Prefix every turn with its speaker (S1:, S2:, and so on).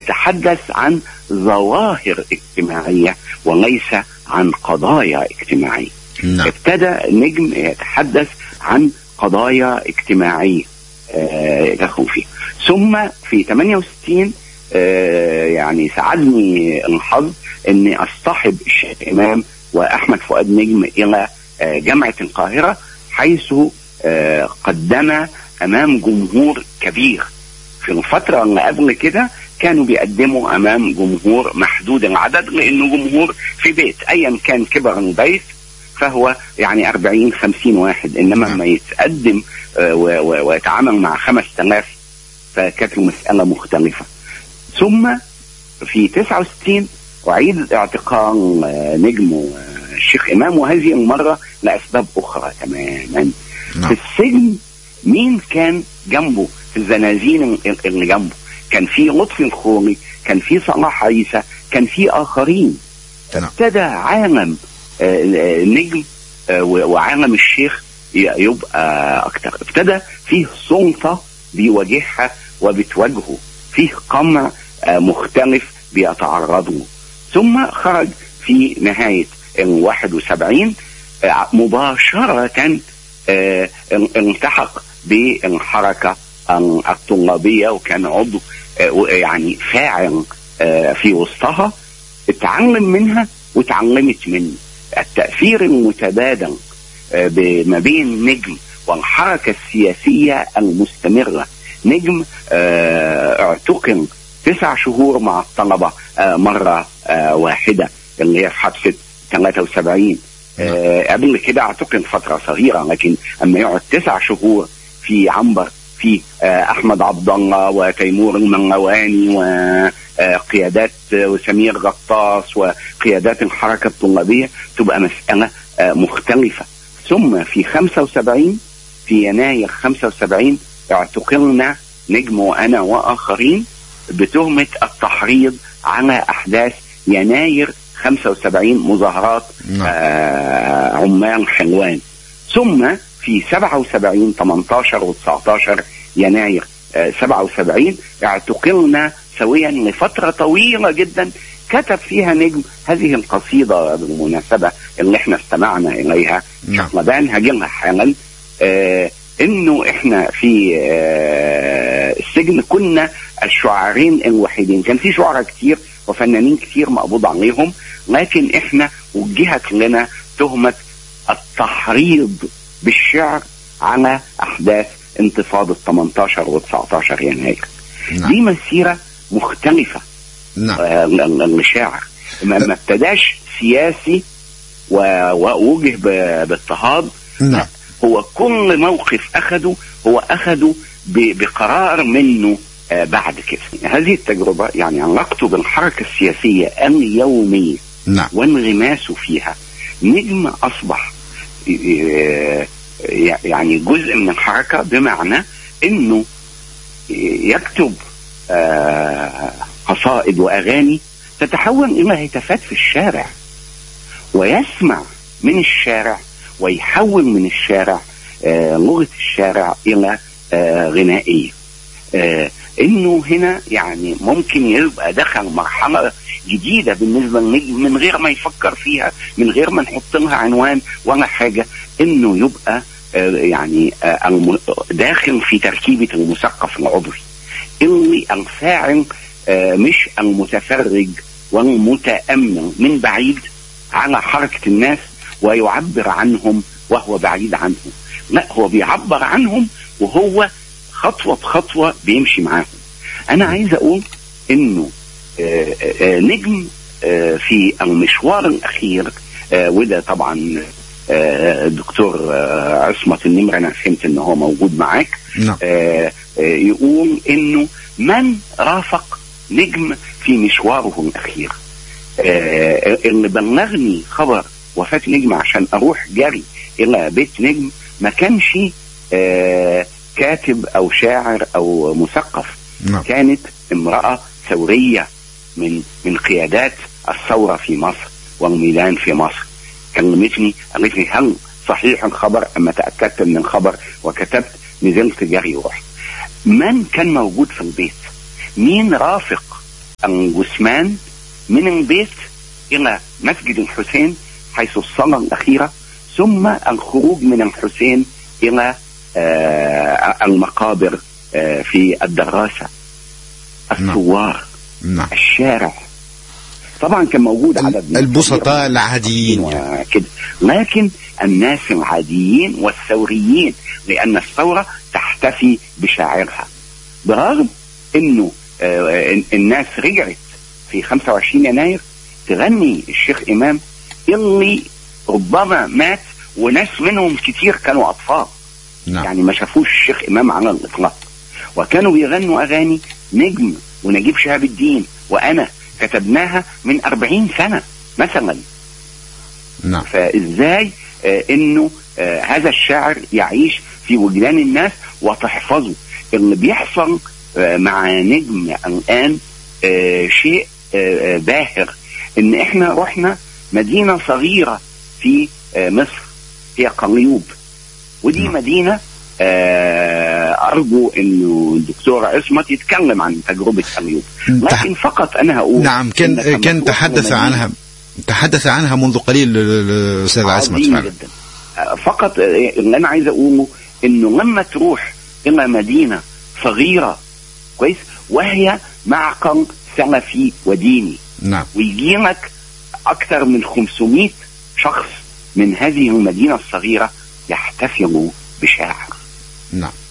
S1: يتحدث عن ظواهر اجتماعيه وليس عن قضايا اجتماعيه
S2: نعم
S1: ابتدى نجم يتحدث عن قضايا اجتماعيه آه، يدخل فيها ثم في 68 آه، يعني ساعدني الحظ اني اصطحب الشيخ امام واحمد فؤاد نجم الى آه، جامعه القاهره حيث آه، قدم امام جمهور كبير في الفتره اللي قبل كده كانوا بيقدموا امام جمهور محدود العدد لانه جمهور في بيت ايا كان كبر البيت فهو يعني 40 50 واحد انما
S2: نعم.
S1: ما يتقدم آه، و- و- ويتعامل مع 5000 فكانت المساله مختلفه ثم في 69 أعيد اعتقال آه، نجم آه، الشيخ إمام وهذه المرة لأسباب أخرى تماما
S2: نعم
S1: في السجن مين كان جنبه في الزنازين ال- اللي جنبه كان في لطفي الخوري كان في صلاح عيسى كان في آخرين
S2: نعم.
S1: ابتدى عالم آه، آه، نجم آه، و- وعالم الشيخ ي- يبقى أكتر ابتدى فيه سلطة بيواجهها وبتواجهه فيه قمع آه، مختلف بيتعرض له ثم خرج في نهاية ال 71 آه، مباشرة آه، التحق بالحركة الطلابية وكان عضو آه، يعني فاعل آه، في وسطها اتعلم منها وتعلمت منه التأثير المتبادل آه، ب- ما بين نجم والحركة السياسية المستمرة نجم آه، اعتقل تسع شهور مع الطلبة آه، مرة آه، واحدة اللي هي في حبسة 73 آه، قبل كده اعتقل فترة صغيرة لكن اما يقعد تسع شهور في عنبر في آه، احمد عبد الله وتيمور المنواني وقيادات وسمير غطاس وقيادات الحركة الطلابية تبقى مسألة آه، مختلفة ثم في 75 في يناير 75 اعتقلنا نجم وانا واخرين بتهمة التحريض على احداث يناير 75 مظاهرات
S2: نعم.
S1: آه عمال حلوان ثم في 77 18 و 19 يناير آه 77 اعتقلنا سويا لفترة طويلة جدا كتب فيها نجم هذه القصيدة بالمناسبة اللي احنا استمعنا إليها
S2: نعم.
S1: شقلبان هجيلها حالا آه انه احنا في آه السجن كنا الشعارين الوحيدين كان في شعراء كتير وفنانين كتير مقبوض عليهم لكن احنا وجهت لنا تهمة التحريض بالشعر على احداث انتفاضة 18 و 19 يناير
S2: نعم.
S1: دي مسيرة مختلفة
S2: نعم
S1: آه، ال- ال- الشاعر ما ما ابتداش سياسي و- ووجه ب- باضطهاد
S2: نعم
S1: هو كل موقف اخده هو اخده ب- بقرار منه آه، بعد كده هذه التجربة يعني علاقته بالحركة السياسية اليومية
S2: نعم
S1: وانغماسه فيها نجم أصبح آه، يعني جزء من الحركة بمعنى أنه يكتب آه، قصائد وأغاني تتحول إلى هتافات في الشارع ويسمع من الشارع ويحول من الشارع آه، لغة الشارع إلى آه، غنائية آه، انه هنا يعني ممكن يبقى دخل مرحله جديده بالنسبه للنجم من غير ما يفكر فيها من غير ما نحط لها عنوان ولا حاجه انه يبقى آه، يعني آه، الم- داخل في تركيبه المثقف العضوي اللي الفاعل آه، مش المتفرج والمتامل من بعيد على حركه الناس ويعبر عنهم وهو بعيد عنهم لا هو بيعبر عنهم وهو خطوه بخطوه بيمشي معاهم انا عايز اقول انه آه، آه، نجم آه، في المشوار الاخير آه، وده طبعا آه، الدكتور آه، عصمت النمر انا فهمت ان هو موجود معاك
S2: نعم
S1: آه، آه، يقول انه من رافق نجم في مشواره الاخير آه، اللي بلغني خبر وفاة نجم عشان اروح جري الى بيت نجم ما كانش آه، كاتب او شاعر او مثقف
S2: نعم
S1: كانت امرأة ثورية من من قيادات الثورة في مصر والميلان في مصر كلمتني قالت لي هل صحيح الخبر اما تأكدت من الخبر وكتبت نزلت جري ورحت من كان موجود في البيت مين رافق الجثمان من البيت إلى مسجد الحسين حيث الصلاة الأخيرة ثم الخروج من الحسين إلى آه، المقابر آه، في الدراسة الثوار
S2: نعم
S1: الشارع طبعا كان موجود عدد من
S2: البسطاء
S1: كثير
S2: العاديين يعني.
S1: وكده لكن الناس العاديين والثوريين لأن الثورة تحتفي بشاعرها برغم انه آه، الناس رجعت في 25 يناير تغني الشيخ امام اللي ربما مات وناس منهم كتير كانوا اطفال
S2: نعم
S1: يعني ما شافوش الشيخ امام على الاطلاق وكانوا بيغنوا اغاني نجم ونجيب شهاب الدين وانا كتبناها من 40 سنه مثلا
S2: نعم
S1: فازاي آه انه آه هذا الشاعر يعيش في وجدان الناس وتحفظه اللي بيحصل آه مع نجم الان آه شيء آه آه باهر ان احنا رحنا مدينه صغيره في آه مصر هي قليوب ودي
S2: نعم.
S1: مدينه آه ارجو انه الدكتور عصمت يتكلم عن تجربه قليوب
S2: تح-
S1: لكن فقط انا هقول
S2: نعم
S1: إنك
S2: كان
S1: لما
S2: كان
S1: تروح
S2: تحدث
S1: لمدينة
S2: عنها تحدث عنها منذ قليل ال- ال- الاستاذ عصمت
S1: عظيم
S2: فعلا
S1: جدا آه، فقط آه، اللي انا عايز اقوله انه لما تروح الى مدينه صغيره كويس وهي معقل سلفي وديني
S2: نعم
S1: ويجي لك اكثر من 500 شخص من هذه المدينه الصغيره يحتفلوا بشاعر
S2: نعم